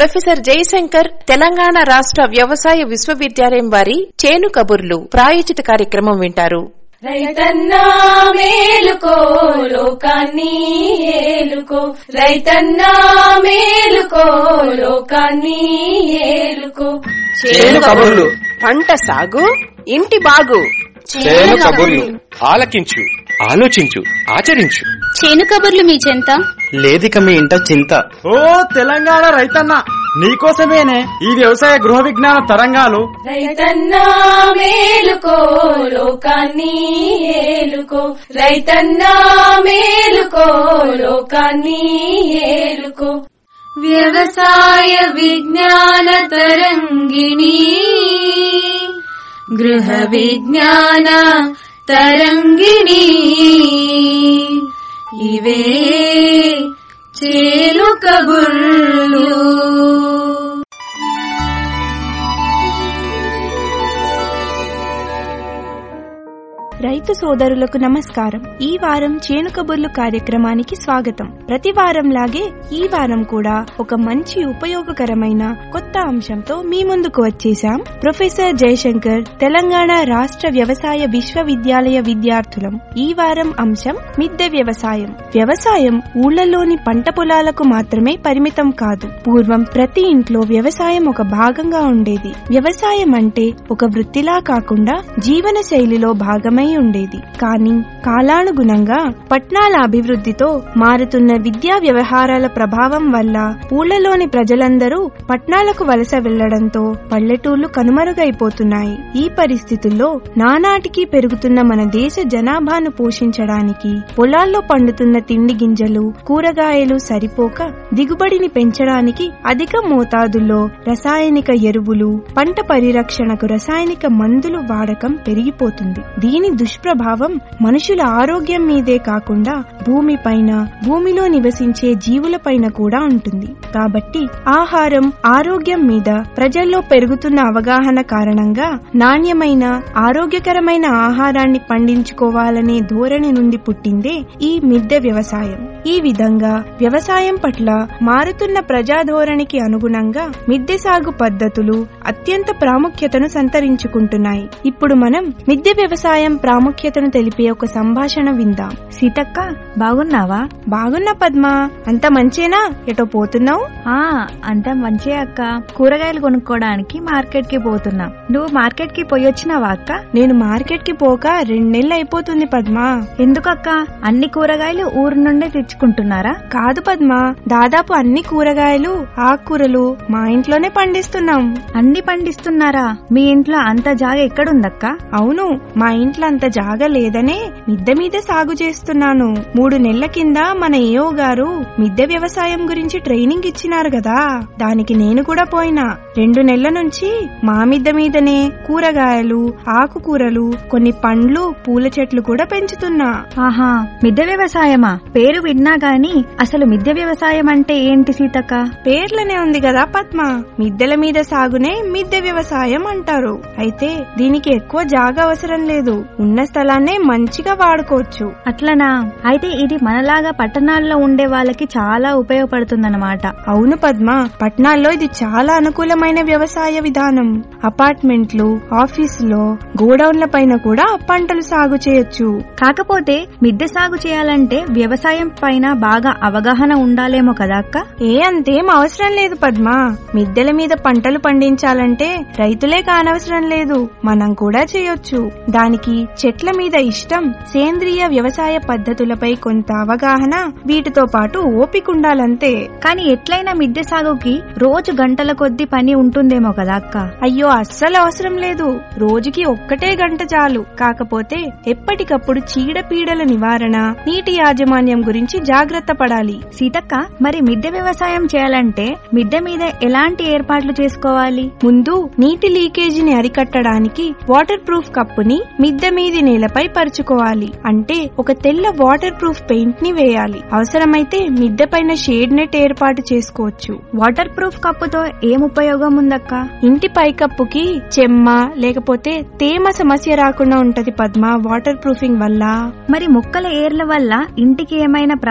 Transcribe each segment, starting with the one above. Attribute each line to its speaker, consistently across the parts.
Speaker 1: professor Jayashankar Telangana రాష్ట్ర వ్యవసాయ విశ్వవిద్యాలయం వారి చేను కబుర్లు ప్రాయోజిత కార్యక్రమం వింటారు
Speaker 2: రైతన్నా మేలుకో లోకాన్ని ఏలుకో రైతన్నా మేలుకో లోకాన్ని ఏలుకో
Speaker 3: చేను కబుర్లు
Speaker 4: పంట సాగు ఇంటి బాగు
Speaker 3: చేను కబుర్లు ఆలకించు ఆలోచించు ఆచరించు
Speaker 5: చేను కబుర్లు మీ చెంత
Speaker 3: లేదిక మీ ఇంట చింత
Speaker 6: ఓ తెలంగాణ రైతన్న నీకోసమేనే ఈ వ్యవసాయ గృహ విజ్ఞాన తరంగాలు
Speaker 2: రైతన్నా మేలుకో లోకాన్ని ఏలుకో రైతన్నా మేలుకో లోకాన్ని ఏలుకో వ్యవసాయ విజ్ఞాన తరంగిణి గృహ విజ్ఞాన తరంగిణి ఇవే చేలు కబుర్లు
Speaker 7: రైతు సోదరులకు నమస్కారం ఈ వారం చేను కబుర్లు కార్యక్రమానికి స్వాగతం ప్రతి వారం లాగే ఈ వారం కూడా ఒక మంచి ఉపయోగకరమైన కొత్త అంశంతో మీ ముందుకు వచ్చేసాం ప్రొఫెసర్ జయశంకర్ తెలంగాణ రాష్ట్ర వ్యవసాయ విశ్వవిద్యాలయ విద్యార్థులం ఈ వారం అంశం మిద్దె వ్యవసాయం వ్యవసాయం ఊళ్ళలోని పంట పొలాలకు మాత్రమే పరిమితం కాదు పూర్వం ప్రతి ఇంట్లో వ్యవసాయం ఒక భాగంగా ఉండేది వ్యవసాయం అంటే ఒక వృత్తిలా కాకుండా జీవన శైలిలో భాగమై ఉండేది కానీ కాలానుగుణంగా పట్నాల అభివృద్ధితో మారుతున్న విద్యా వ్యవహారాల ప్రభావం వల్ల ఊళ్ళలోని ప్రజలందరూ పట్నాలకు వలస వెళ్లడంతో పల్లెటూళ్లు కనుమరుగైపోతున్నాయి ఈ పరిస్థితుల్లో నానాటికి పెరుగుతున్న మన దేశ జనాభాను పోషించడానికి పొలాల్లో పండుతున్న తిండి గింజలు కూరగాయలు సరిపోక దిగుబడిని పెంచడానికి అధిక మోతాదుల్లో రసాయనిక ఎరువులు పంట పరిరక్షణకు రసాయనిక మందులు వాడకం పెరిగిపోతుంది దీని దుష్ప్రభావం మనుషుల ఆరోగ్యం మీదే కాకుండా భూమిపైన భూమిలో నివసించే జీవులపైన కూడా ఉంటుంది కాబట్టి ఆహారం ఆరోగ్యం మీద ప్రజల్లో పెరుగుతున్న అవగాహన కారణంగా నాణ్యమైన ఆరోగ్యకరమైన ఆహారాన్ని పండించుకోవాలనే ధోరణి నుండి పుట్టిందే ఈ మిద్దె వ్యవసాయం ఈ విధంగా వ్యవసాయం పట్ల మారుతున్న ప్రజాధోరణికి అనుగుణంగా మిద్దె సాగు పద్ధతులు అత్యంత ప్రాముఖ్యతను సంతరించుకుంటున్నాయి ఇప్పుడు మనం మిద్దె వ్యవసాయం ప్రాముఖ్యతను తెలిపే ఒక సంభాషణ విందాం
Speaker 8: సీతక్క బాగున్నావా
Speaker 7: బాగున్నా పద్మ అంత మంచేనా ఎటో పోతున్నావు
Speaker 8: ఆ అంత మంచి అక్క కూరగాయలు కొనుక్కోవడానికి మార్కెట్ కి పోతున్నా నువ్వు మార్కెట్ కి పోయొచ్చినావా అక్క
Speaker 7: నేను మార్కెట్ కి పోక రెండేళ్లు అయిపోతుంది పద్మ
Speaker 8: ఎందుకక్క అన్ని కూరగాయలు ఊరు నుండే తెచ్చుకుంటున్నారా
Speaker 7: కాదు పద్మ దాదాపు అన్ని కూరగాయలు ఆకుకూరలు మా ఇంట్లోనే పండిస్తున్నాం
Speaker 8: అన్ని పండిస్తున్నారా మీ ఇంట్లో అంత జాగా ఎక్కడుందక్క
Speaker 7: అవును మా ఇంట్లో అంత జాగా లేదనే మిద్దె మీద సాగు చేస్తున్నాను మూడు నెలల కింద మన ఏఓ గారు మిద్దె వ్యవసాయం గురించి ట్రైనింగ్ ఇచ్చినారు కదా దానికి నేను కూడా పోయినా రెండు నెలల నుంచి మా మిద్దె మీదనే కూరగాయలు ఆకుకూరలు కొన్ని పండ్లు పూల చెట్లు కూడా పెంచుతున్నా
Speaker 8: ఆహా మిద్దె వ్యవసాయమా పేరు విన్నా గాని అసలు మిద్దె వ్యవసాయం అంటే ఏంటి సీతక్క
Speaker 7: పేర్లనే ఉంది కదా పద్మ మిద్దెల మీద సాగునే మిద్దె వ్యవసాయం అంటారు అయితే దీనికి ఎక్కువ జాగా అవసరం లేదు ఉన్న స్థలాన్నే మంచిగా వాడుకోవచ్చు
Speaker 8: అట్లనా అయితే ఇది మనలాగా పట్టణాల్లో ఉండే వాళ్ళకి చాలా ఉపయోగపడుతుందన్నమాట
Speaker 7: అవును పద్మ పట్నాల్లో ఇది చాలా అనుకూలమైన వ్యవసాయ విధానం అపార్ట్మెంట్లు ఆఫీసులో గోడౌన్ల పైన కూడా పంటలు సాగు చేయొచ్చు
Speaker 8: కాకపోతే మిద్దె సాగు చేయాలంటే వ్యవసాయం పైన బాగా అవగాహన ఉండాలేమో కదా అక్క
Speaker 7: ఏ అంతేం అవసరం లేదు పద్మ మిద్దెల మీద పంటలు పండించాలంటే రైతులే కానవసరం లేదు మనం కూడా చేయొచ్చు దానికి చెట్ల మీద ఇష్టం సేంద్రియ వ్యవసాయ పద్ధతులపై కొంత అవగాహన వీటితో పాటు ఓపిక ఉండాలంతే
Speaker 8: కానీ ఎట్లయినా మిద్దె సాగుకి రోజు గంటల కొద్ది పని ఉంటుందేమో కదా అక్క
Speaker 7: అయ్యో అస్సలు అవసరం లేదు రోజుకి ఒక్కటే గంట చాలు కాకపోతే ఎప్పటికప్పుడు చీడపీడల నివారణ నీటి యాజమాన్యం గురించి జాగ్రత్త పడాలి
Speaker 8: సీతక్క మరి మిద్దె వ్యవసాయం చేయాలంటే మిద్దె మీద ఎలాంటి ఏర్పాట్లు చేసుకోవాలి
Speaker 7: ముందు నీటి లీకేజీని అరికట్టడానికి వాటర్ ప్రూఫ్ కప్పుని మిద్దె మీది నేలపై పరుచుకోవాలి అంటే ఒక తెల్ల వాటర్ ప్రూఫ్ పెయింట్ ని వేయాలి అవసరమైతే మిద్దె పైన షేడ్ నెట్ ఏర్పాటు చేసుకోవచ్చు
Speaker 8: వాటర్ ప్రూఫ్ కప్పుతో ఏం ఉపయోగం ఉందక్క
Speaker 7: ఇంటి పైకప్పుకి చెమ్మ లేకపోతే తేమ సమస్య రాకుండా ఉంటది పద్మ వాటర్ ప్రూఫింగ్ వల్ల
Speaker 8: మరి మొక్కల ఏర్ల వల్ల ఇంటికి ఏమైనా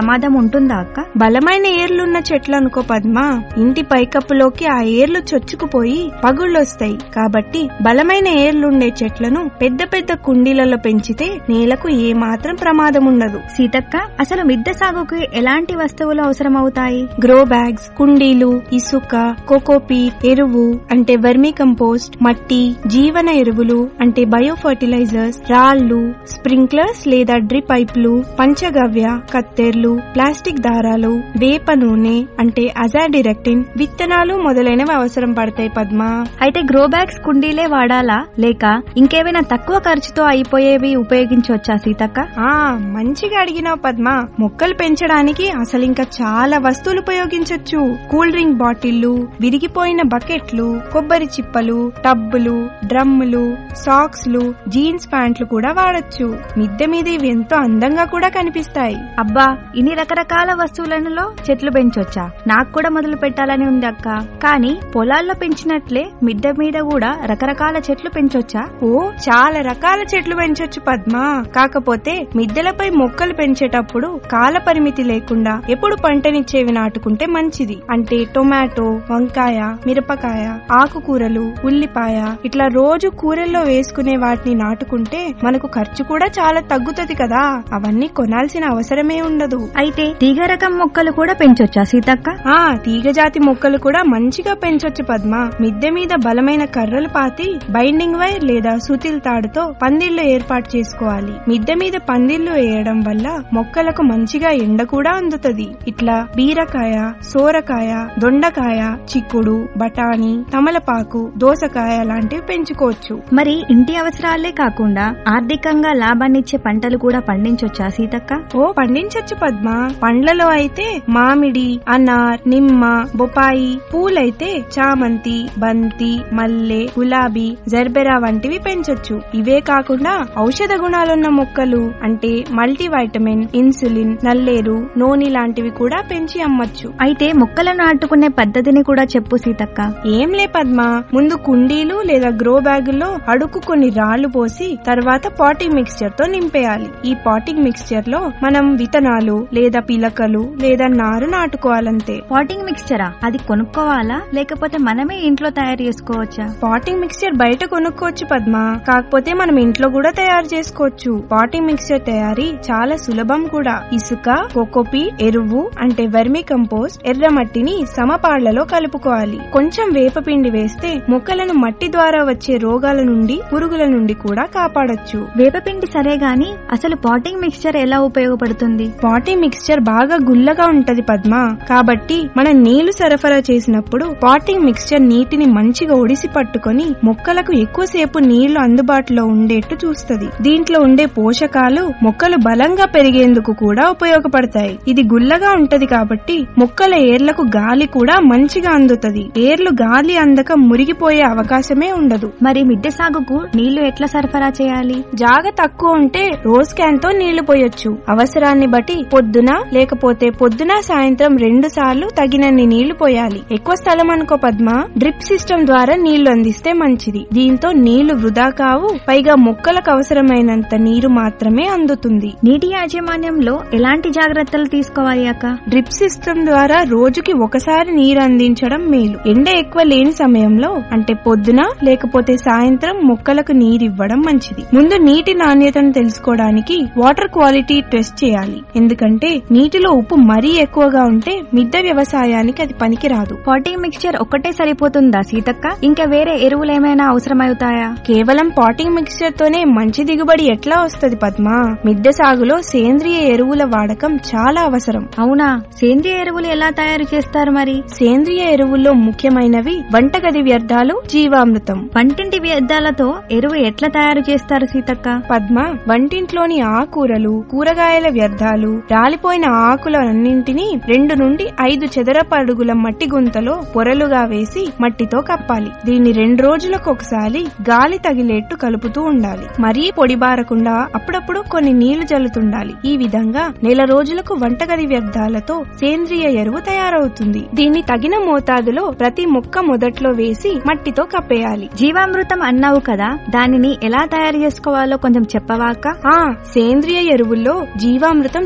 Speaker 8: ప్రమాదం ఉంటుందా అక్క
Speaker 7: బలమైన ఏర్లున్న చెట్లు అనుకో పద్మ ఇంటి పైకప్పులోకి ఆ ఏర్లు చొచ్చుకుపోయి పగుళ్ళొస్తాయి కాబట్టి బలమైన ఏర్లుండే చెట్లను పెద్ద పెద్ద కుండీలలో పెంచితే నేలకు ఏమాత్రం ప్రమాదం ఉండదు
Speaker 8: సీతక్క అసలు మిద్దె సాగుకు ఎలాంటి వస్తువులు అవసరమవుతాయి
Speaker 7: గ్రో బ్యాగ్స్ కుండీలు ఇసుక కోకోపీట్ ఎరువు అంటే వర్మీ కంపోస్ట్ మట్టి జీవన ఎరువులు అంటే బయో ఫర్టిలైజర్స్ రాళ్లు స్ప్రింక్లర్స్ లేదా డ్రిప్ పైపులు పంచగవ్య కత్తెర్లు ప్లాస్టిక్ దారాలు వేప నూనె అంటే అజాడిరెక్టిన్ విత్తనాలు మొదలైనవి అవసరం పడతాయి పద్మ
Speaker 8: అయితే గ్రో బ్యాగ్స్ కుండీలే వాడాలా లేక ఇంకేమైనా తక్కువ ఖర్చుతో అయిపోయేవి ఉపయోగించవచ్చా సీతక్క
Speaker 7: ఆ మంచిగా అడిగినావు పద్మ మొక్కలు పెంచడానికి అసలు ఇంకా చాలా వస్తువులు ఉపయోగించొచ్చు కూల్ డ్రింక్ బాటిళ్లు విరిగిపోయిన బకెట్లు కొబ్బరి చిప్పలు టబ్బులు డ్రమ్ములు సాక్స్లు జీన్స్ ప్యాంట్లు కూడా వాడొచ్చు మిద్దె మీద ఇవి ఎంతో అందంగా కూడా కనిపిస్తాయి
Speaker 8: అబ్బా ఇన్ని రకరకాల వస్తువులలో చెట్లు పెంచొచ్చా నాకు కూడా మొదలు పెట్టాలని ఉంది అక్క కానీ పొలాల్లో పెంచినట్లే మిద్దె మీద కూడా రకరకాల చెట్లు పెంచొచ్చా
Speaker 7: ఓ చాలా రకాల చెట్లు పెంచొచ్చు పద్మ కాకపోతే మిద్దెలపై మొక్కలు పెంచేటప్పుడు కాల పరిమితి లేకుండా ఎప్పుడు పంటనిచ్చేవి నాటుకుంటే మంచిది అంటే టొమాటో వంకాయ మిరపకాయ ఆకుకూరలు ఉల్లిపాయ ఇట్లా రోజు కూరల్లో వేసుకునే వాటిని నాటుకుంటే మనకు ఖర్చు కూడా చాలా తగ్గుతది కదా అవన్నీ కొనాల్సిన అవసరమే ఉండదు
Speaker 8: అయితే తీగ రకం మొక్కలు కూడా పెంచొచ్చా సీతక్క
Speaker 7: ఆ తీగజాతి మొక్కలు కూడా మంచిగా పెంచొచ్చు పద్మ మిద్దె మీద బలమైన కర్రలు పాతి బైండింగ్ వైర్ లేదా సుతిల్ తాడుతో పందిళ్లు ఏర్పాటు చేసుకోవాలి మిద్దె మీద పందిళ్లు వేయడం వల్ల మొక్కలకు మంచిగా ఎండ కూడా అందుతది ఇట్లా బీరకాయ సోరకాయ దొండకాయ చిక్కుడు బఠానీ తమలపాకు దోసకాయ లాంటివి పెంచుకోవచ్చు
Speaker 8: మరి ఇంటి అవసరాలే కాకుండా ఆర్థికంగా లాభాన్నిచ్చే పంటలు కూడా పండించొచ్చా సీతక్క
Speaker 7: ఓ పండించొచ్చు పద్మ పండ్లలో అయితే మామిడి అనార్ నిమ్మ బొపాయి పూలైతే చామంతి బంతి మల్లె గులాబీ జర్బెరా వంటివి పెంచొచ్చు ఇవే కాకుండా ఔషధ గుణాలున్న మొక్కలు అంటే మల్టీ వైటమిన్ ఇన్సులిన్ నల్లేరు నూనె లాంటివి కూడా పెంచి అమ్మొచ్చు
Speaker 8: అయితే మొక్కలను నాటుకునే పద్ధతిని కూడా చెప్పు సీతక్క
Speaker 7: ఏంలే పద్మ ముందు కుండీలు లేదా గ్రో బ్యాగుల్లో అడుగు కొన్ని రాళ్లు పోసి తర్వాత పాటింగ్ మిక్స్చర్ తో నింపేయాలి ఈ పాటింగ్ మిక్స్చర్ లో మనం విత్తనాలు లేదా పిలకలు లేదా నారు నాటుకోవాలంతే
Speaker 8: పాటింగ్ మిక్స్చరా అది కొనుక్కోవాలా లేకపోతే మనమే ఇంట్లో తయారు చేసుకోవచ్చా
Speaker 7: పాటింగ్ మిక్స్చర్ బయట కొనుక్కోవచ్చు పద్మ కాకపోతే మనం ఇంట్లో కూడా తయారు చేసుకోవచ్చు పాటింగ్ మిక్స్చర్ తయారీ చాలా సులభం కూడా ఇసుక కోకోపీ ఎరువు అంటే వెర్మి కంపోస్ట్ ఎర్రమట్టిని సమపాళ్లలో కలుపుకోవాలి కొంచెం వేపపిండి వేస్తే మొక్కలను మట్టి ద్వారా వచ్చే రోగాల నుండి పురుగుల నుండి కూడా కాపాడొచ్చు
Speaker 8: వేపపిండి సరే గాని అసలు పాటింగ్ మిక్స్చర్ ఎలా ఉపయోగపడుతుంది
Speaker 7: పాటింగ్ మిక్స్చర్ బాగా గుల్లగా ఉంటది పద్మ కాబట్టి మనం నీళ్లు సరఫరా చేసినప్పుడు పాటింగ్ మిక్స్చర్ నీటిని మంచిగా ఒడిసి పట్టుకొని మొక్కలకు ఎక్కువసేపు నీళ్లు అందుబాటులో ఉండేట్టు చూస్తది దీంట్లో ఉండే పోషకాలు మొక్కలు బలంగా పెరిగేందుకు కూడా ఉపయోగపడతాయి ఇది గుల్లగా ఉంటది కాబట్టి మొక్కల ఏర్లకు గాలి కూడా మంచిగా అందుతది ఏర్లు గాలి అందక మురిగిపోయే అవకాశమే ఉండదు
Speaker 8: మరి మిద్దె సాగుకు నీళ్లు ఎట్లా సరఫరా చేయాలి
Speaker 7: జాగ తక్కువ ఉంటే రోజ్ క్యాన్ తో నీళ్లు పోయొచ్చు అవసరాన్ని బట్టి పొద్దున లేకపోతే పొద్దున సాయంత్రం రెండు సార్లు తగినన్ని నీళ్లు పోయాలి ఎక్కువ స్థలం అనుకో పద్మ డ్రిప్ సిస్టమ్ ద్వారా నీళ్లు అందిస్తే మంచిది దీంతో నీళ్లు వృధా కావు పైగా మొక్కలకు అవసరమైనంత నీరు మాత్రమే అందుతుంది
Speaker 8: నీటి యాజమాన్యంలో ఎలాంటి జాగ్రత్తలు తీసుకోవాలి అక్క
Speaker 7: డ్రిప్ సిస్టమ్ ద్వారా రోజుకి ఒకసారి నీరు అందించడం మేలు ఎండ ఎక్కువ లేని సమయంలో అంటే పొద్దున లేకపోతే సాయంత్రం మొక్కలకు నీరివ్వడం మంచిది ముందు నీటి నాణ్యతను తెలుసుకోవడానికి వాటర్ క్వాలిటీ టెస్ట్ చేయాలి ఎందుకంటే నీటిలో ఉప్పు మరీ ఎక్కువగా ఉంటే మిద్దె వ్యవసాయానికి అది పనికిరాదు
Speaker 8: పాటింగ్ మిక్స్చర్ ఒక్కటే సరిపోతుందా సీతక్క ఇంకా వేరే ఎరువులు ఏమైనా అవసరమవుతాయా
Speaker 7: కేవలం పాటింగ్ మిక్స్చర్ తోనే మంచి దిగుబడి ఎట్లా వస్తది పద్మ మిద్దె సాగులో సేంద్రియ ఎరువుల వాడకం చాలా అవసరం
Speaker 8: అవునా సేంద్రియ ఎరువులు ఎలా తయారు చేస్తారు మరి
Speaker 7: సేంద్రియ ఎరువుల్లో ముఖ్యమైనవి వంటగది వ్యర్థాలు జీవామృతం
Speaker 8: వంటింటి వ్యర్థాలతో ఎరువు ఎట్లా తయారు చేస్తారు సీతక్క
Speaker 7: పద్మ వంటింట్లోని ఆకూరలు కూరగాయల వ్యర్థాలు రాలిపోయిన ఆకులన్నింటినీ రెండు నుండి ఐదు చదరపు అడుగుల మట్టి గుంతలో పొరలుగా వేసి మట్టితో కప్పాలి దీన్ని రెండు రోజులకు ఒకసారి గాలి తగిలేట్టు కలుపుతూ ఉండాలి మరీ పొడిబారకుండా అప్పుడప్పుడు కొన్ని నీళ్లు జల్లుతుండాలి ఈ విధంగా నెల రోజులకు వంటగది వ్యర్థాలతో సేంద్రియ ఎరువు తయారవుతుంది దీన్ని తగిన మోతాదులో ప్రతి మొక్క మొదట్లో వేసి మట్టితో కప్పేయాలి
Speaker 8: జీవామృతం అన్నావు కదా దానిని ఎలా తయారు చేసుకోవాలో కొంచెం చెప్పవా అక్క
Speaker 7: ఆ సేంద్రియ ఎరువుల్లో జీవామృతం చాలా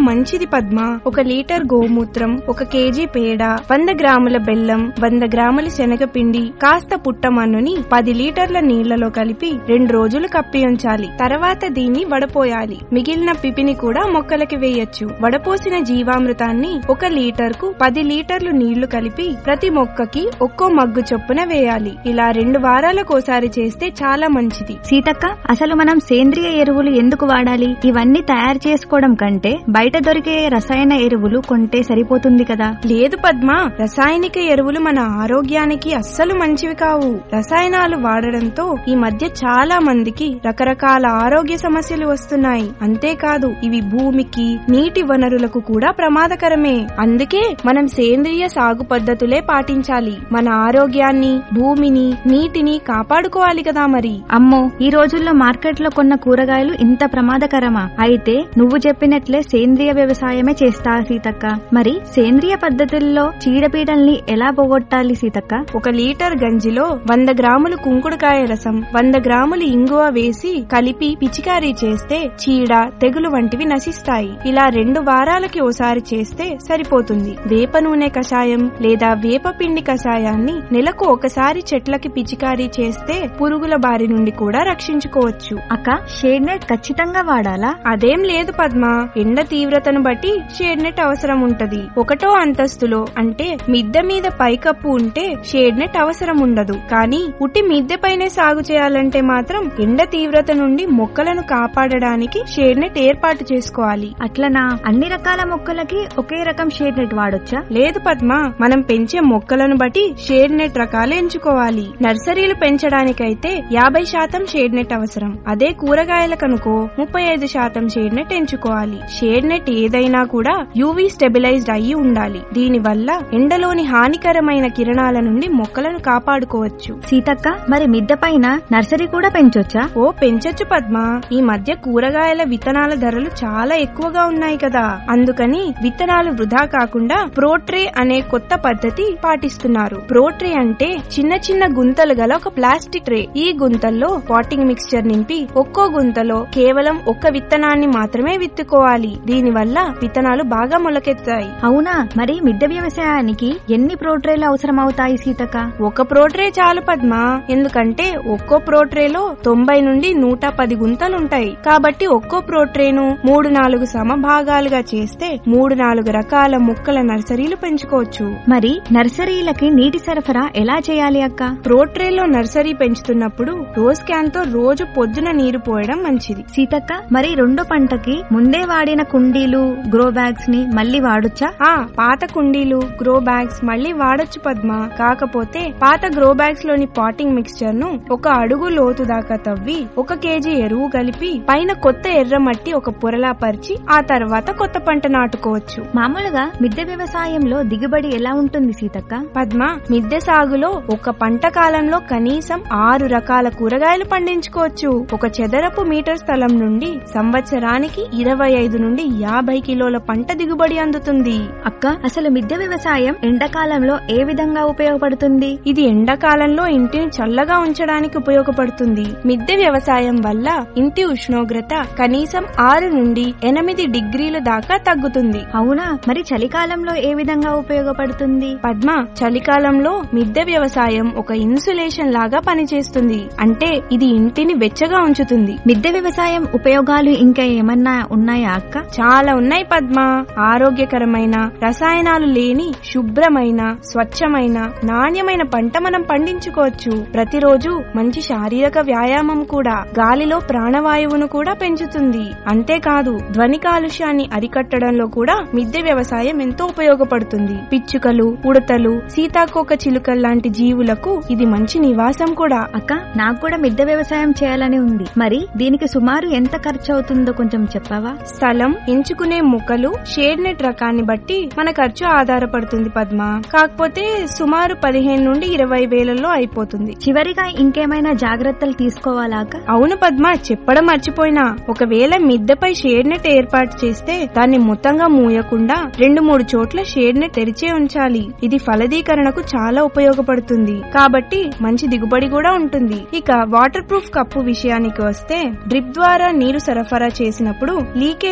Speaker 7: మంచిది పద్మ ఒక లీటర్ గోమూత్రం ఒక కేజీ పేడ వంద గ్రాముల బెల్లం వంద గ్రాముల శనగపిండి కాస్త పుట్టమన్నుని పది లీటర్ల నీళ్లలో కలిపి రెండు రోజులు కప్పి ఉంచాలి తర్వాత దీన్ని వడపోయాలి మిగిలిన పిపిని కూడా మొక్కలకి వేయొచ్చు వడపోసిన జీవామృతాన్ని ఒక లీటర్ కు పది లీటర్లు నీళ్లు కలిపి ప్రతి మొక్కకి ఒక్కో మగ్గు చొప్పున వేయాలి ఇలా రెండు వారాలకోసారి చేస్తే చాలా మంచిది
Speaker 8: సీతక్క అసలు మనం సేంద్రియ ఎరువులు ఎందుకు వాడాలి ఇవన్నీ తయారు చేసుకోవడం కంటే బయట దొరికే రసాయన ఎరువులు కొంటే సరిపోతుంది కదా
Speaker 7: లేదు పద్మ రసాయనిక ఎరువులు మన ఆరోగ్యానికి అస్సలు మంచివి కావు రసాయనాలు వాడడంతో ఈ మధ్య చాలా మందికి రకరకాల ఆరోగ్య సమస్యలు వస్తున్నాయి అంతేకాదు ఇవి భూమికి నీటి వనరులకు కూడా ప్రమాదకరమే అందుకే మనం సేంద్రియ సాగు పద్ధతులే పాటించాలి మన ఆరోగ్యాన్ని భూమిని నీటిని కాపాడుకోవాలి కదా మరి
Speaker 8: అమ్మో ఈ రోజుల్లో మార్కెట్లో కొన్న కూరగాయలు ఇంత ప్రమాదకరమా అయితే నువ్వు చెప్పినట్లే సేంద్రియ వ్యవసాయమే చేస్తా సీతక్క మరి సేంద్రియ పద్ధతుల్లో చీడపీడల్ని ఎలా పోగొట్టాలి సీతక్క
Speaker 7: ఒక లీటర్ గంజిలో వంద గ్రాములు కుంకుడుకాయ రసం వంద గ్రాములు ఇంగువ వేసి కలిపి పిచికారీ చేస్తే చీడ తెగులు వంటివి నశిస్తాయి ఇలా రెండు వారాలకి ఓసారి చేస్తే సరిపోతుంది వేప నూనె కషాయం లేదా వేప పిండి కషాయాన్ని నెలకు ఒకసారి చెట్లకి పిచికారీ చేస్తే పురుగుల బారి నుండి కూడా రక్షించుకోవచ్చు
Speaker 8: అక్క షేడ్ నెట్ ఖచ్చితంగా వాడాలా
Speaker 7: అదేం లేదు పద్మ ఎండ తీవ్రతను బట్టి షేడ్ నెట్ అవసరం ఉంటది ఒకటో అంతస్తులో అంటే మిద్దె మీద పైకప్పు ఉంటే షేడ్ నెట్ అవసరం ఉండదు కానీ ఉట్టి మిద్దె పైనే సాగు చేయాలంటే మాత్రం ఎండ తీవ్రత నుండి మొక్కలను కాపాడడానికి షేడ్ నెట్ ఏర్పాటు చేసుకోవాలి
Speaker 8: అట్లనా అన్ని రకాల మొక్కలకి ఒకే రకం షేడ్ నెట్ వాడొచ్చా
Speaker 7: లేదు పద్మ మనం పెంచే మొక్కలను బట్టి షేడ్ నెట్ రకాలు ఎంచుకోవాలి నర్సరీలు పెంచడానికైతే యాభై శాతం షేడ్ నెట్ అవసరం అదే కూరగాయలకనుకో ముప్పై ఐదు శాతం షేడ్ నెట్ ఎంచుకోవాలి షేడ్ నెట్ ఏదైనా కూడా యూవీ స్టెబిలైజ్డ్ అయ్యి ఉండాలి దీని వల్ల ఎండలోని హానికరమైన కిరణాల నుండి మొక్కలను కాపాడుకోవచ్చు
Speaker 8: సీతక్క మరి మిద్దె పైన నర్సరీ కూడా పెంచొచ్చా
Speaker 7: ఓ పెంచొచ్చు పద్మ ఈ మధ్య కూరగాయల విత్తనాల ధరలు చాలా ఎక్కువగా ఉన్నాయి కదా అందుకని విత్తనాలు వృధా కాకుండా ప్రోట్రే అనే కొత్త పద్ధతి పాటిస్తున్నారు ప్రోట్రే అంటే చిన్న చిన్న గుంతలు గల ఒక ప్లాస్టిక్ ట్రే ఈ గుంతల్లో పాటింగ్ మిక్స్చర్ నింపి ఒక్కో గుంతలో కేవలం ఒక్క విత్తనాన్ని మాత్రమే విత్తుకోవాలి దీనివల్ల విత్తనాలు బాగా మొలకెత్తాయి
Speaker 8: అవునా మరి మిద్దె వ్యవసాయానికి ఎన్ని ప్రోట్రేలు అవసరం అవుతాయి సీతక్క
Speaker 7: ఒక ప్రోట్రే చాలు పద్మ ఎందుకంటే ఒక్కో ప్రోట్రేలో తొంభై నుండి నూట పది గుంతలుంటాయి కాబట్టి ఒక్కో ప్రోట్రేను మూడు నాలుగు సమభాగాలుగా చేస్తే మూడు నాలుగు రకాల మొక్కల నర్సరీలు పెంచుకోవచ్చు
Speaker 8: మరి నర్సరీలకి నీటి సరఫరా ఎలా చేయాలి అక్క
Speaker 7: ప్రోట్రేలో నర్సరీ పెంచుతున్నప్పుడు రోజ్ క్యాన్ తో రోజు పొద్దున నీరు పోయడం మంచిది
Speaker 8: సీతక్క మరి రెండో పంటకి ముందే వాడిన కుండీలు గ్రో బ్యాగ్స్ ని మళ్ళీ వాడొచ్చా
Speaker 7: ఆ పాత కుండీలు గ్రో బ్యాగ్స్ మళ్ళీ వాడొచ్చు పద్మ కాకపోతే పాత గ్రో బ్యాగ్స్ లోని పాటింగ్ మిక్స్చర్ ను ఒక అడుగు లోతు దాకా తవ్వి ఒక కేజీ ఎరువు కలిపి పైన కొత్త ఎర్ర మట్టి ఒక పొరలా పరిచి ఆ తర్వాత కొత్త పంట నాటుకోవచ్చు
Speaker 8: మామూలుగా మిద్దె వ్యవసాయంలో దిగుబడి ఎలా ఉంటుంది సీతక్క
Speaker 7: పద్మ మిద్దె సాగులో ఒక పంట కాలంలో కనీసం ఆరు రకాల కూరగాయలు పండించుకోవచ్చు ఒక చదరపు మీటర్ స్థలం నుండి సంవత్సరానికి ఇరవై ఐదు నుండి యాభై కిలోల పంట దిగుబడి అందుతుంది
Speaker 8: అక్క అసలు మిద్దె వ్యవసాయం ఎండాకాలంలో ఏ విధంగా ఉపయోగపడుతుంది
Speaker 7: ఇది ఎండాకాలంలో ఇంటిని చల్లగా ఉంచడానికి ఉపయోగపడుతుంది మిద్దె వ్యవసాయం వల్ల ఇంటి ఉష్ణోగ్రత కనీసం ఆరు నుండి ఎనిమిది డిగ్రీల దాకా తగ్గుతుంది
Speaker 8: అవునా మరి చలికాలంలో ఏ విధంగా ఉపయోగపడుతుంది
Speaker 7: పద్మ చలికాలంలో మిద్దె వ్యవసాయం ఒక ఇన్సులేషన్ లాగా పనిచేస్తుంది అంటే ఇది ఇంటిని వెచ్చగా ఉంచుతుంది
Speaker 8: మిద్దె వ్యవసాయం ఉపయోగాలు ఇంకా ఏమన్నా ఉన్నాయా అక్క
Speaker 7: చాలా ఉన్నాయి పద్మ ఆరోగ్యకరమైన రసాయనాలు లేని శుభ్రమైన స్వచ్ఛమైన నాణ్యమైన పంట మనం పండించుకోవచ్చు ప్రతిరోజు మంచి శారీరక వ్యాయామం కూడా గాలిలో ప్రాణవాయువును కూడా పెంచుతుంది అంతేకాదు ధ్వని కాలుష్యాన్ని అరికట్టడంలో కూడా మిద్దె వ్యవసాయం ఎంతో ఉపయోగపడుతుంది పిచ్చుకలు ఉడతలు సీతాకోక చిలుకల్ లాంటి జీవులకు ఇది మంచి నివాసం కూడా
Speaker 8: అక్క నాకు కూడా మిద్దె వ్యవసాయం చేయాలని ఉంది మరి దీనికి సుమారు ఎంత ఖర్చు అవుతుందో కొంచెం చెప్పావా
Speaker 7: స్థలం ఎంచుకునే మొక్కలు షేడ్ నెట్ రకాన్ని బట్టి మన ఖర్చు ఆధారపడుతుంది పద్మ కాకపోతే సుమారు పదిహేను నుండి ఇరవై వేలలో అయిపోతుంది
Speaker 8: చివరిగా ఇంకేమైనా జాగ్రత్తలు తీసుకోవాలా అక్క
Speaker 7: అవును పద్మ చెప్పడం మర్చిపోయినా ఒకవేళ మిద్దెపై షేడ్ నెట్ ఏర్పాటు చేస్తే దాన్ని మొత్తంగా మూయకుండా రెండు మూడు చోట్ల షేడ్ నెట్ తెరిచే ఉంచాలి ఇది ఫలదీకరణకు చాలా ఉపయోగపడుతుంది కాబట్టి మంచి దిగుబడి కూడా ఉంటుంది ఇక వాటర్ ప్రూఫ్ కప్పు విషయానికి వస్తే డ్రిప్ ద్వారా నీరు సరఫరా చేసినప్పుడు లీకేజ్ ఏమీ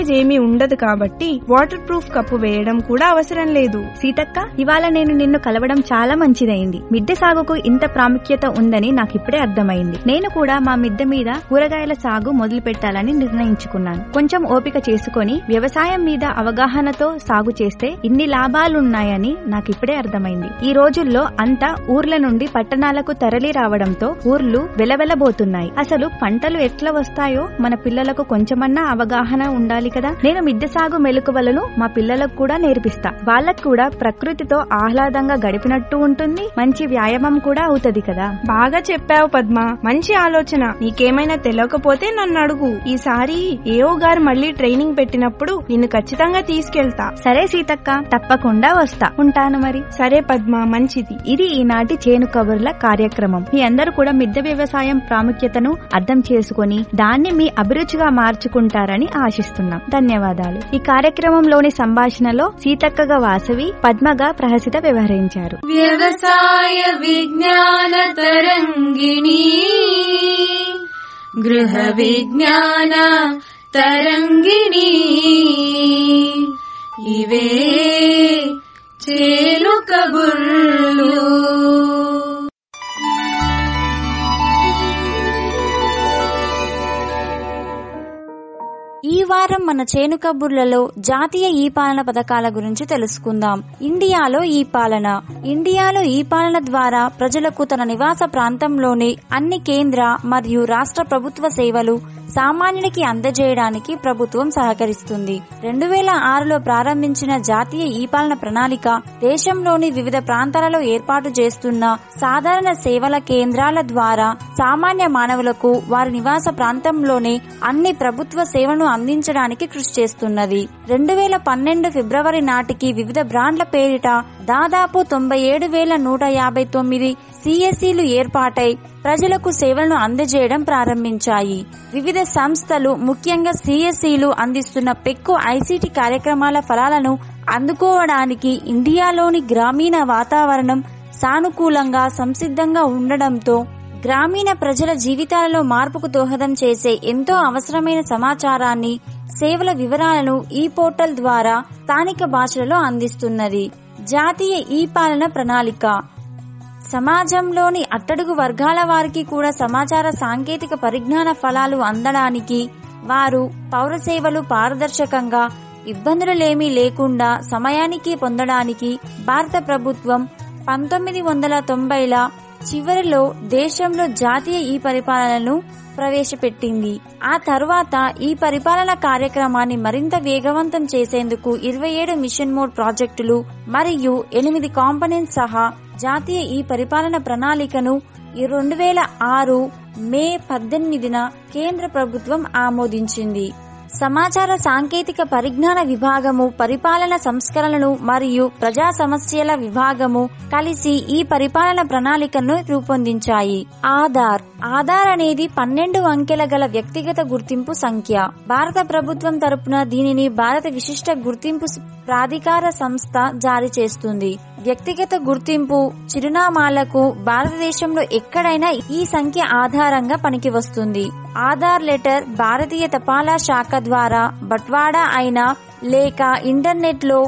Speaker 7: ఉండదు కాబట్టి వాటర్ ప్రూఫ్ కప్పు వేయడం కూడా అవసరం లేదు
Speaker 8: సీతక్క ఇవాళ నేను నిన్ను కలవడం చాలా మంచిదైంది మిద్దె సాగుకు ఇంత ప్రాముఖ్యత ఉందని నాకు ఇప్పుడే అర్థమైంది నేను కూడా మా మిద్దె మీద కూరగాయల సాగు మొదలు పెట్టాలని నిర్ణయించుకున్నాను కొంచెం ఓపిక చేసుకొని వ్యవసాయం మీద అవగాహనతో సాగు చేస్తే ఇన్ని లాభాలున్నాయని నాకు ఇప్పుడే అర్థమైంది ఈ రోజుల్లో అంతా ఊర్ల నుండి పట్టణాలకు తరలి రావడంతో ఊర్లు వెలవెలబోతున్నాయి అసలు పంటలు ఎట్లా వస్తాయో మన పిల్లలకు కొంచెమన్నా అవగాహన ఉండాలి కదా నేను మిద్దె సాగు మెలకువలను మా పిల్లలకు కూడా నేర్పిస్తా వాళ్ళకు కూడా ప్రకృతితో ఆహ్లాదంగా గడిపినట్టు ఉంటుంది మంచి వ్యాయామం కూడా అవుతది కదా
Speaker 7: బాగా చెప్పావు పద్మ మంచి ఆలోచన నీకేమైనా తెలియకపోతే నన్ను అడుగు ఈసారి ఏఓ గారు మళ్ళీ ట్రైనింగ్ పెట్టినప్పుడు నిన్ను ఖచ్చితంగా తీసుకెళ్తా
Speaker 8: సరే సీతక్క తప్పకుండా వస్తా ఉంటాను మరి
Speaker 7: సరే పద్మ మంచిది
Speaker 8: ఇది ఈనాటి చేను కబుర్ల కార్యక్రమం మీ అందరూ కూడా మిద్దె వ్యవసాయం ప్రాముఖ్యతను అర్థం చేసుకొని దాన్ని మీ అభిరుచిగా మార్చుకుంటారని ఆశిస్తున్నాం ధన్యవాదాలు ఈ కార్యక్రమంలోని సంభాషణలో సీతక్కగా వాసవి పద్మగా ప్రహసిత వ్యవహరించారు
Speaker 2: వ్యవసాయ విజ్ఞాన తరంగిణి గృహ విజ్ఞాన తరంగిణి ఇవే చేలు కబుర్లు
Speaker 5: ఈ వారం మన చేను కబుర్లలో జాతీయ ఈ పాలన పథకాల గురించి తెలుసుకుందాం ఇండియాలో ఈ పాలన ఇండియాలో ఈ పాలన ద్వారా ప్రజలకు తన నివాస ప్రాంతంలోనే అన్ని కేంద్ర మరియు రాష్ట్ర ప్రభుత్వ సేవలు సామాన్యునికి అందజేయడానికి ప్రభుత్వం సహకరిస్తుంది రెండు వేల ఆరులో ప్రారంభించిన జాతీయ ఈ పాలన ప్రణాళిక దేశంలోని వివిధ ప్రాంతాలలో ఏర్పాటు చేస్తున్న సాధారణ సేవల కేంద్రాల ద్వారా సామాన్య మానవులకు వారి నివాస ప్రాంతంలోనే అన్ని ప్రభుత్వ సేవలను అందించడానికి కృషి చేస్తున్నది రెండు వేల పన్నెండు ఫిబ్రవరి నాటికి వివిధ బ్రాండ్ల పేరిట దాదాపు తొంభై ఏడు వేల నూట యాభై తొమ్మిది సిఎస్ఈలు ఏర్పాటై ప్రజలకు సేవలను అందజేయడం ప్రారంభించాయి వివిధ సంస్థలు ముఖ్యంగా సిఎస్ఈలు అందిస్తున్న పెక్కు ఐసీటీ కార్యక్రమాల ఫలాలను అందుకోవడానికి ఇండియాలోని గ్రామీణ వాతావరణం సానుకూలంగా సంసిద్ధంగా ఉండడంతో గ్రామీణ ప్రజల జీవితాలలో మార్పుకు దోహదం చేసే ఎంతో అవసరమైన సమాచారాన్ని సేవల వివరాలను ఈ పోర్టల్ ద్వారా స్థానిక భాషలలో అందిస్తున్నది జాతీయ ఈ పాలన ప్రణాళిక సమాజంలోని అట్టడుగు వర్గాల వారికి కూడా సమాచార సాంకేతిక పరిజ్ఞాన ఫలాలు అందడానికి వారు పౌర సేవలు పారదర్శకంగా ఇబ్బందులేమీ లేకుండా సమయానికి పొందడానికి భారత ప్రభుత్వం పంతొమ్మిది వందల తొంభైల చివరిలో దేశంలో జాతీయ ఈ పరిపాలనను ప్రవేశపెట్టింది ఆ తర్వాత ఈ పరిపాలన కార్యక్రమాన్ని మరింత వేగవంతం చేసేందుకు ఇరవై ఏడు మిషన్ మోడ్ ప్రాజెక్టులు మరియు ఎనిమిది కాంపనెంట్స్ సహా జాతీయ ఈ పరిపాలన ప్రణాళికను ఈ రెండు వేల ఆరు మే పద్దెనిమిదిన కేంద్ర ప్రభుత్వం ఆమోదించింది సమాచార సాంకేతిక పరిజ్ఞాన విభాగము పరిపాలన సంస్కరణలు మరియు ప్రజా సమస్యల విభాగము కలిసి ఈ పరిపాలన ప్రణాళికను రూపొందించాయి ఆధార్ ఆధార్ అనేది పన్నెండు అంకెల గల వ్యక్తిగత గుర్తింపు సంఖ్య భారత ప్రభుత్వం తరపున దీనిని భారత విశిష్ట గుర్తింపు ప్రాధికార సంస్థ జారీ చేస్తుంది వ్యక్తిగత గుర్తింపు చిరునామాలకు భారతదేశంలో ఎక్కడైనా ఈ సంఖ్య ఆధారంగా పనికి వస్తుంది ఆధార్ లెటర్ భారతీయ తపాలా శాఖ ద్వారా బట్వాడా అయినా లేక ఇంటర్నెట్ లో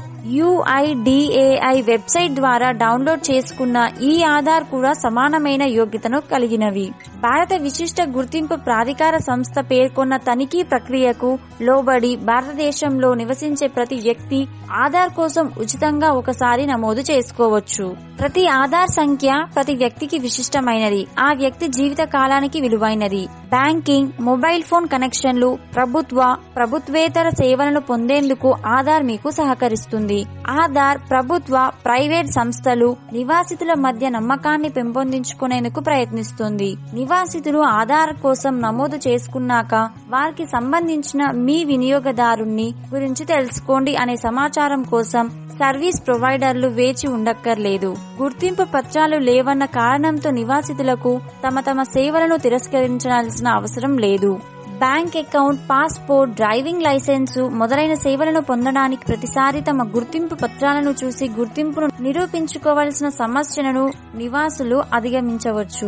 Speaker 5: యుఐడిఏఐ వెబ్సైట్ ద్వారా డౌన్లోడ్ చేసుకున్న ఈ ఆధార్ కూడా సమానమైన యోగ్యతను కలిగినవి భారత విశిష్ట గుర్తింపు ప్రాధికార సంస్థ పేర్కొన్న తనిఖీ ప్రక్రియకు లోబడి భారతదేశంలో నివసించే ప్రతి వ్యక్తి ఆధార్ కోసం ఉచితంగా ఒకసారి నమోదు చేసుకోవచ్చు ప్రతి ఆధార్ సంఖ్య ప్రతి వ్యక్తికి విశిష్టమైనది ఆ వ్యక్తి జీవిత కాలానికి విలువైనది బ్యాంకింగ్ మొబైల్ ఫోన్ కనెక్షన్లు ప్రభుత్వ ప్రభుత్వేతర సేవలను పొందేందుకు ఆధార్ మీకు సహకరిస్తుంది ఆధార్ ప్రభుత్వ ప్రైవేట్ సంస్థలు నివాసితుల మధ్య నమ్మకాన్ని పెంపొందించుకునేందుకు ప్రయత్నిస్తుంది నివాసితులు ఆధార్ కోసం నమోదు చేసుకున్నాక వారికి సంబంధించిన మీ వినియోగదారుణ్ణి గురించి తెలుసుకోండి అనే సమాచారం కోసం సర్వీస్ ప్రొవైడర్లు వేచి ఉండక్కర్లేదు గుర్తింపు పత్రాలు లేవన్న కారణంతో నివాసితులకు తమ తమ సేవలను తిరస్కరించాల్సిన అవసరం లేదు bank account passport driving licence మొదలైన సేవలను పొందడానికి ప్రతిసారి తమ గుర్తింపు పత్రాలను చూసి గుర్తింపును నిరూపించుకోవలసిన సమస్యలను నివాసులు అధిగమించవచ్చు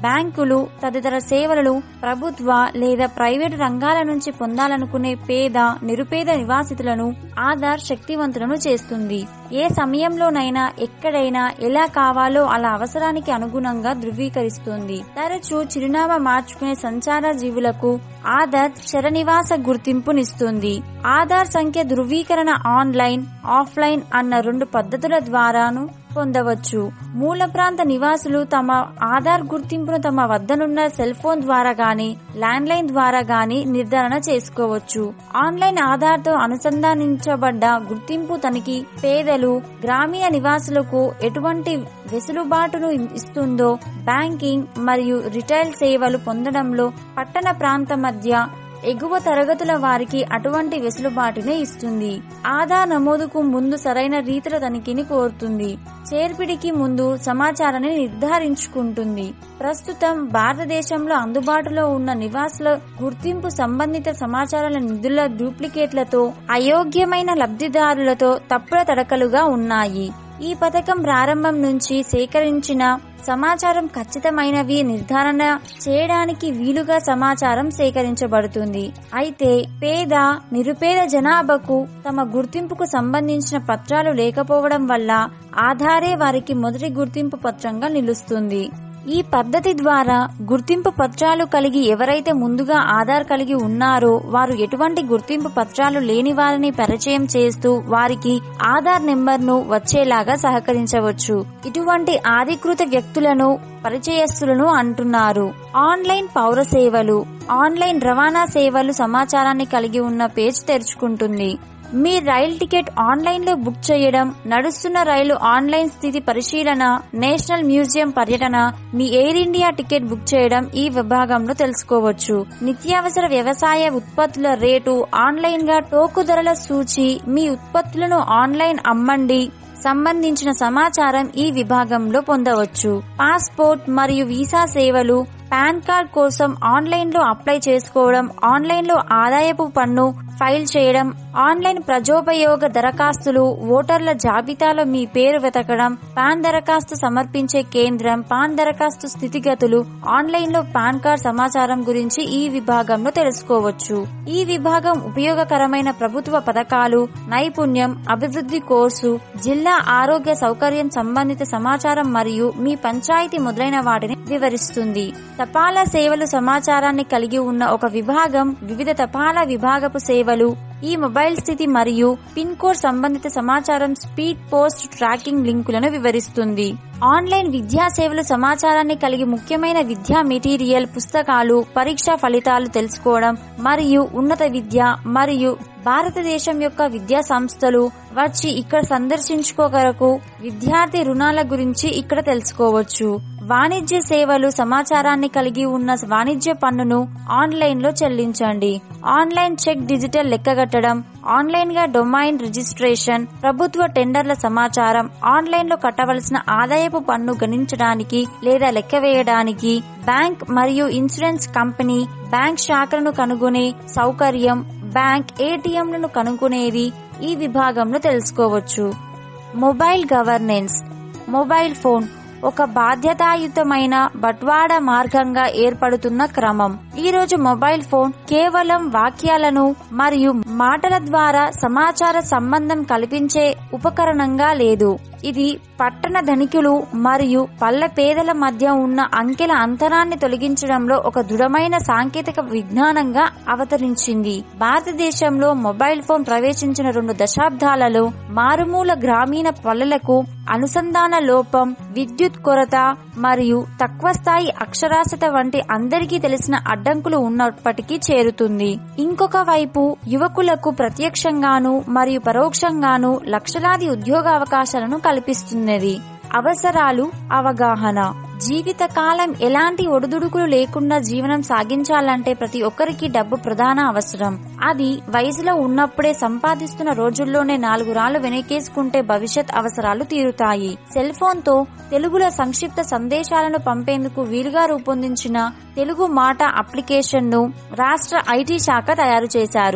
Speaker 5: బ్యాంకులు తదితర సేవలను ప్రభుత్వ లేదా ప్రైవేటు రంగాల నుంచి పొందాలనుకునే పేద నిరుపేద నివాసితులను ఆధార్ శక్తివంతులను చేస్తుంది ఏ సమయంలోనైనా ఎక్కడైనా ఎలా కావాలో అలా అవసరానికి అనుగుణంగా ధృవీకరిస్తుంది తరచూ చిరునామా మార్చుకునే సంచార జీవులకు ఆధార్ శరనివాస గుర్తింపునిస్తుంది ఆధార్ సంఖ్య ధృవీకరణ ఆన్లైన్ ఆఫ్లైన్ అన్న రెండు పద్ధతుల ద్వారాను పొందవచ్చు మూల ప్రాంత నివాసులు తమ ఆధార్ గుర్తింపును తమ వద్దనున్న సెల్ ఫోన్ ద్వారా గాని ల్యాండ్ ద్వారా గాని నిర్ధారణ చేసుకోవచ్చు ఆన్లైన్ ఆధార్తో అనుసంధానించబడ్డ గుర్తింపు తనిఖీ పేదలు గ్రామీణ నివాసులకు ఎటువంటి వెసులుబాటును ఇస్తుందో బ్యాంకింగ్ మరియు రిటైల్ సేవలు పొందడంలో పట్టణ ప్రాంత మధ్య ఎగువ తరగతుల వారికి అటువంటి వెసులుబాటునే ఇస్తుంది ఆధార్ నమోదుకు ముందు సరైన రీతిలో తనిఖీని కోరుతుంది చేర్పిడికి ముందు సమాచారాన్ని నిర్ధారించుకుంటుంది ప్రస్తుతం భారతదేశంలో అందుబాటులో ఉన్న నివాసుల గుర్తింపు సంబంధిత సమాచారాల నిధుల డూప్లికేట్లతో అయోగ్యమైన లబ్ధిదారులతో తప్పుల తడకలుగా ఉన్నాయి ఈ పథకం ప్రారంభం నుంచి సేకరించిన సమాచారం ఖచ్చితమైనవి నిర్ధారణ చేయడానికి వీలుగా సమాచారం సేకరించబడుతుంది అయితే పేద నిరుపేద జనాభాకు తమ గుర్తింపుకు సంబంధించిన పత్రాలు లేకపోవడం వల్ల ఆధారే వారికి మొదటి గుర్తింపు పత్రంగా నిలుస్తుంది ఈ పద్ధతి ద్వారా గుర్తింపు పత్రాలు కలిగి ఎవరైతే ముందుగా ఆధార్ కలిగి ఉన్నారో వారు ఎటువంటి గుర్తింపు పత్రాలు లేని వారిని పరిచయం చేస్తూ వారికి ఆధార్ నెంబర్ను వచ్చేలాగా సహకరించవచ్చు ఇటువంటి అధికృత వ్యక్తులను పరిచయస్తులను అంటున్నారు ఆన్లైన్ పౌర సేవలు ఆన్లైన్ రవాణా సేవలు సమాచారాన్ని కలిగి ఉన్న పేజ్ తెరుచుకుంటుంది మీ రైల్ టికెట్ ఆన్లైన్ లో బుక్ చేయడం నడుస్తున్న రైలు ఆన్లైన్ స్థితి పరిశీలన నేషనల్ మ్యూజియం పర్యటన మీ ఎయిర్ ఇండియా టికెట్ బుక్ చేయడం ఈ విభాగంలో తెలుసుకోవచ్చు నిత్యావసర వ్యవసాయ ఉత్పత్తుల రేటు ఆన్లైన్ గా టోకు ధరల సూచి మీ ఉత్పత్తులను ఆన్లైన్ అమ్మండి సంబంధించిన సమాచారం ఈ విభాగంలో పొందవచ్చు పాస్పోర్ట్ మరియు వీసా సేవలు పాన్ కార్డ్ కోసం ఆన్లైన్ లో అప్లై చేసుకోవడం ఆన్లైన్ లో ఆదాయపు పన్ను ఫైల్ చేయడం ఆన్లైన్ ప్రజోపయోగ దరఖాస్తులు ఓటర్ల జాబితాలో మీ పేరు వెతకడం పాన్ దరఖాస్తు సమర్పించే కేంద్రం పాన్ దరఖాస్తు స్థితిగతులు ఆన్లైన్ లో పాన్ కార్డ్ సమాచారం గురించి ఈ విభాగంలో తెలుసుకోవచ్చు ఈ విభాగం ఉపయోగకరమైన ప్రభుత్వ పథకాలు నైపుణ్యం అభివృద్ధి కోర్సు జిల్లా ఆరోగ్య సౌకర్యం సంబంధిత సమాచారం మరియు మీ పంచాయతీ మొదలైన వాటిని వివరిస్తుంది తపాలా సేవలు సమాచారాన్ని కలిగి ఉన్న ఒక విభాగం వివిధ తపాలా విభాగపు సేవలు ఈ మొబైల్ స్థితి మరియు పిన్ కోడ్ సంబంధిత సమాచారం స్పీడ్ పోస్ట్ ట్రాకింగ్ లింకులను వివరిస్తుంది ఆన్లైన్ విద్యా సేవలు సమాచారాన్ని కలిగి ముఖ్యమైన విద్యా మెటీరియల్ పుస్తకాలు పరీక్షా ఫలితాలు తెలుసుకోవడం మరియు ఉన్నత విద్య మరియు భారతదేశం యొక్క విద్యా సంస్థలు వచ్చి ఇక్కడ సందర్శించుకోగరకు విద్యార్థి రుణాల గురించి ఇక్కడ తెలుసుకోవచ్చు వాణిజ్య సేవలు సమాచారాన్ని కలిగి ఉన్న వాణిజ్య పన్నును ఆన్లైన్ లో చెల్లించండి ఆన్లైన్ చెక్ డిజిటల్ లెక్కగట్టడం ఆన్లైన్ గా డొమైన్ రిజిస్ట్రేషన్ ప్రభుత్వ టెండర్ల సమాచారం ఆన్లైన్ లో కట్టవలసిన ఆదాయపు పన్ను గణించడానికి లేదా లెక్క వేయడానికి బ్యాంక్ మరియు ఇన్సూరెన్స్ కంపెనీ బ్యాంక్ శాఖలను కనుగొనే సౌకర్యం బ్యాంక్ ఏటీఎంలను కనుగొనేది ఈ విభాగంలో తెలుసుకోవచ్చు మొబైల్ గవర్నెన్స్ మొబైల్ ఫోన్ ఒక బాధ్యతాయుతమైన బట్వాడ మార్గంగా ఏర్పడుతున్న క్రమం ఈ రోజు మొబైల్ ఫోన్ కేవలం వాక్యాలను మరియు మాటల ద్వారా సమాచార సంబంధం కల్పించే ఉపకరణంగా లేదు ఇది పట్టణ ధనికులు మరియు పల్లె పేదల మధ్య ఉన్న అంకెల అంతరాన్ని తొలగించడంలో ఒక దృఢమైన సాంకేతిక విజ్ఞానంగా అవతరించింది భారతదేశంలో మొబైల్ ఫోన్ ప్రవేశించిన రెండు దశాబ్దాలలో మారుమూల గ్రామీణ పల్లెలకు అనుసంధాన లోపం విద్యుత్ కొరత మరియు తక్కువ స్థాయి అక్షరాస్యత వంటి అందరికీ తెలిసిన అడ్డంకులు ఉన్నప్పటికీ చేరుతుంది ఇంకొక వైపు యువకులకు ప్రత్యక్షంగాను మరియు పరోక్షంగాను లక్షలాది ఉద్యోగ అవకాశాలను కల్పిస్తున్నది అవసరాలు అవగాహన జీవితకాలం ఎలాంటి ఒడిదుడుకులు లేకుండా జీవనం సాగించాలంటే ప్రతి ఒక్కరికి డబ్బు ప్రధాన అవసరం అది వయసులో ఉన్నప్పుడే సంపాదిస్తున్న రోజుల్లోనే నాలుగు రాళ్లు వెనకేసుకుంటే భవిష్యత్ అవసరాలు తీరుతాయి సెల్ ఫోన్ తో తెలుగులో సంక్షిప్త సందేశాలను పంపేందుకు వీలుగా రూపొందించిన తెలుగు మాట అప్లికేషన్ ను రాష్ట్ర ఐటీ శాఖ తయారు చేశారు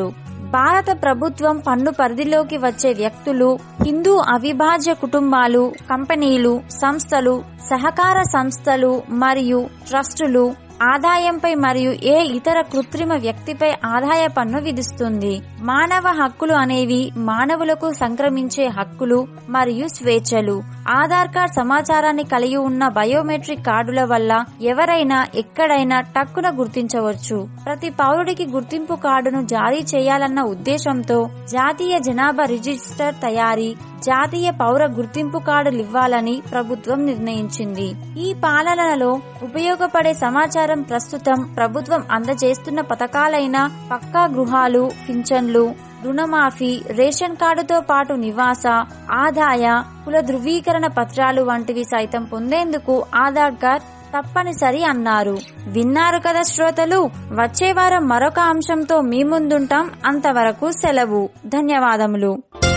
Speaker 5: భారత ప్రభుత్వం పన్ను పరిధిలోకి వచ్చే వ్యక్తులు హిందూ అవిభాజ్య కుటుంబాలు కంపెనీలు సంస్థలు సహకార సంస్థలు మరియు ట్రస్టులు ఆదాయంపై మరియు ఏ ఇతర కృత్రిమ వ్యక్తిపై ఆదాయ పన్ను విధిస్తుంది మానవ హక్కులు అనేవి మానవులకు సంక్రమించే హక్కులు మరియు స్వేచ్ఛలు ఆధార్ కార్డ్ సమాచారాన్ని కలిగి ఉన్న బయోమెట్రిక్ కార్డుల వల్ల ఎవరైనా ఎక్కడైనా టక్కున గుర్తించవచ్చు ప్రతి పౌరుడికి గుర్తింపు కార్డును జారీ చేయాలన్న ఉద్దేశంతో జాతీయ జనాభా రిజిస్టర్ తయారీ జాతీయ పౌర గుర్తింపు కార్డులు ఇవ్వాలని ప్రభుత్వం నిర్ణయించింది ఈ పాలనలో ఉపయోగపడే సమాచారం ప్రస్తుతం ప్రభుత్వం అందజేస్తున్న పథకాలైన పక్కా గృహాలు పింఛన్లు రుణమాఫీ రేషన్ కార్డుతో పాటు నివాస ఆదాయ కుల ధృవీకరణ పత్రాలు వంటివి సైతం పొందేందుకు ఆధార్ కార్డ్ తప్పనిసరి అన్నారు విన్నారు కదా శ్రోతలు వచ్చే వారం మరొక అంశంతో మీ ముందుంటాం అంతవరకు సెలవు ధన్యవాదములు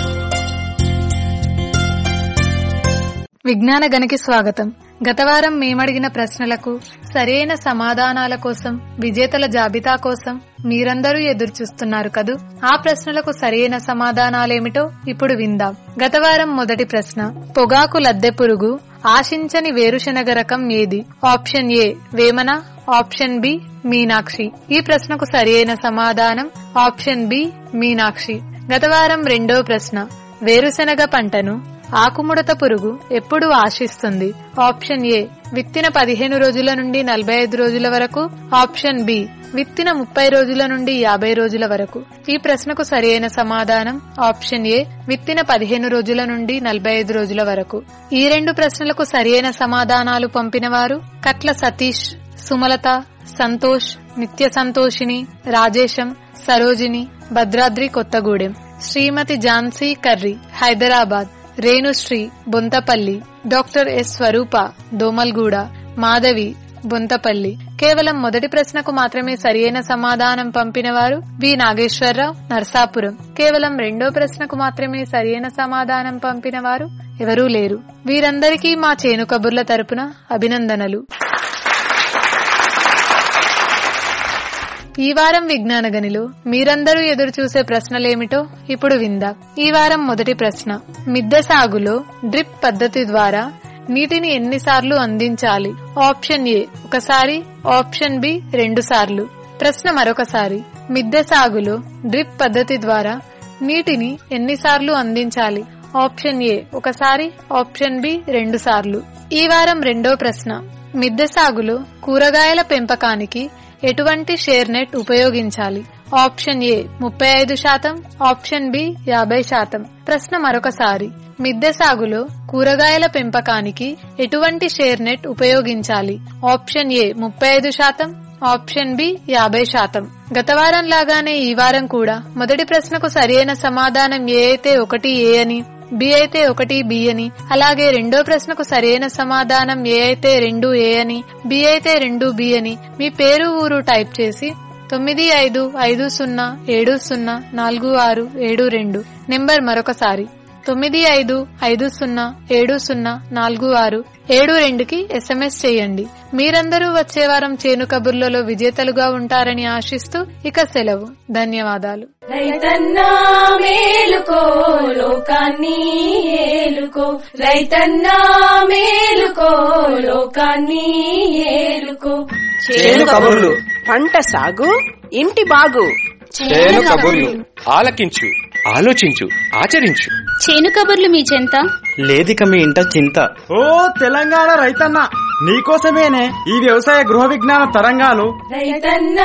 Speaker 9: విజ్ఞాన గనికి స్వాగతం గత వారం మేమడిగిన ప్రశ్నలకు సరైన సమాధానాల కోసం విజేతల జాబితా కోసం మీరందరూ ఎదురుచూస్తున్నారు కదూ ఆ ప్రశ్నలకు సరైన సమాధానాలేమిటో ఇప్పుడు విందాం గత వారం మొదటి ప్రశ్న పొగాకు లద్దె పురుగు ఆశించని వేరుశనగ రకం ఏది option A Vemana option B Meenakshi ఈ ప్రశ్నకు సరైన సమాధానం ఆప్షన్ బి మీనాక్షి గత వారం రెండో ప్రశ్న వేరుశనగ పంటను ఆకుముడత పురుగు ఎప్పుడు ఆశిస్తుంది ఆప్షన్ ఏ విత్తిన పదిహేను రోజుల నుండి నలభై ఐదు రోజుల వరకు ఆప్షన్ బి విత్తిన ముప్పై రోజుల నుండి యాభై రోజుల వరకు ఈ ప్రశ్నకు సరైన సమాధానం ఆప్షన్ ఏ విత్తిన పదిహేను రోజుల నుండి నలభై ఐదు రోజుల వరకు ఈ రెండు ప్రశ్నలకు సరైన సమాధానాలు పంపిన వారు కట్ల సతీష్ సుమలత సంతోష్ నిత్య సంతోషిని రాజేశం సరోజిని భద్రాద్రి కొత్తగూడెం శ్రీమతి ఝాన్సీ కర్రీ హైదరాబాద్ రేణుశ్రీ బొంతపల్లి డాక్టర్ ఎస్ స్వరూప దోమల్గూడ మాధవి బొంతపల్లి కేవలం మొదటి ప్రశ్నకు మాత్రమే సరియైన సమాధానం పంపిన వారు వి నాగేశ్వరరావు నర్సాపురం కేవలం రెండో ప్రశ్నకు మాత్రమే సరియైన సమాధానం పంపిన వారు ఎవరూ లేరు వీరందరికీ మా చేను కబుర్ల తరపున అభినందనలు ఈ వారం విజ్ఞాన గనిలో మీరందరూ ఎదురు చూసే ప్రశ్నలేమిటో ఇప్పుడు విందాం ఈ వారం మొదటి ప్రశ్న మిద్దె సాగులో డ్రిప్ పద్ధతి ద్వారా నీటిని ఎన్నిసార్లు అందించాలి ఆప్షన్ ఏ ఒకసారి ఆప్షన్ బి రెండు సార్లు ప్రశ్న మరొకసారి మిద్దె సాగులో డ్రిప్ పద్ధతి ద్వారా నీటిని ఎన్నిసార్లు అందించాలి ఆప్షన్ ఏ ఒకసారి ఆప్షన్ బి రెండు సార్లు ఈ వారం రెండో ప్రశ్న మిద్దె సాగులో కూరగాయల పెంపకానికి ఎటువంటి షేర్ నెట్ ఉపయోగించాలి ఆప్షన్ ఏ ముప్పై ఐదు శాతం ఆప్షన్ బి యాభై శాతం ప్రశ్న మరొకసారి మిద్దె సాగులో కూరగాయల పెంపకానికి ఎటువంటి షేర్ నెట్ ఉపయోగించాలి ఆప్షన్ ఏ ముప్పై ఐదు శాతం ఆప్షన్ బి యాభై శాతం గత వారం లాగానే ఈ వారం కూడా మొదటి ప్రశ్నకు సరైన సమాధానం ఏ అయితే ఒకటి ఏ అని బి అయితే ఒకటి బి అని అలాగే రెండో ప్రశ్నకు సరైన సమాధానం ఏ అయితే రెండు ఏ అని బి అయితే రెండు బి అని మీ పేరు ఊరు టైప్ చేసి తొమ్మిది ఐదు ఐదు సున్నా ఏడు సున్నా నాలుగు ఆరు ఏడు రెండు నెంబర్ మరొకసారి తొమ్మిది ఐదు ఐదు సున్నా ఏడు సున్నా నాలుగు ఆరు ఏడు రెండుకి ఎస్ఎంఎస్ చేయండి మీరందరూ వచ్చే వారం చేను కబుర్లలో విజేతలుగా ఉంటారని ఆశిస్తూ ఇక సెలవు ధన్యవాదాలు
Speaker 2: రైతన్నా మేలుకో లోకాన్ని ఏలుకో రైతన్నా మేలుకో లోకాన్ని ఏలుకో
Speaker 3: చేను కబుర్లు
Speaker 4: పంట సాగు ఇంటి బాగు
Speaker 3: చేను కబుర్లు ఆలకించు ఆలోచించు ఆచరించు
Speaker 10: చేను కబుర్లు మీ చెంత
Speaker 3: లేదిక మీ ఇంట చింత
Speaker 6: ఓ తెలంగాణ రైతన్న నీకోసమేనే ఈ వ్యవసాయ గృహ విజ్ఞాన తరంగాలు
Speaker 2: రైతన్నా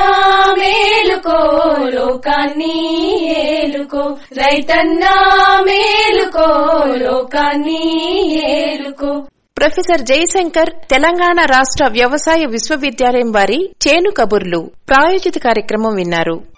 Speaker 2: మేలుకో లోకాన్ని ఏలుకో రైతన్నా మేలుకో లోకాన్ని ఏలుకో
Speaker 1: ప్రొఫెసర్ జయశంకర్ తెలంగాణ రాష్ట్ర వ్యవసాయ విశ్వవిద్యాలయం వారి చేను కబుర్లు ప్రాయోజిత కార్యక్రమం విన్నారు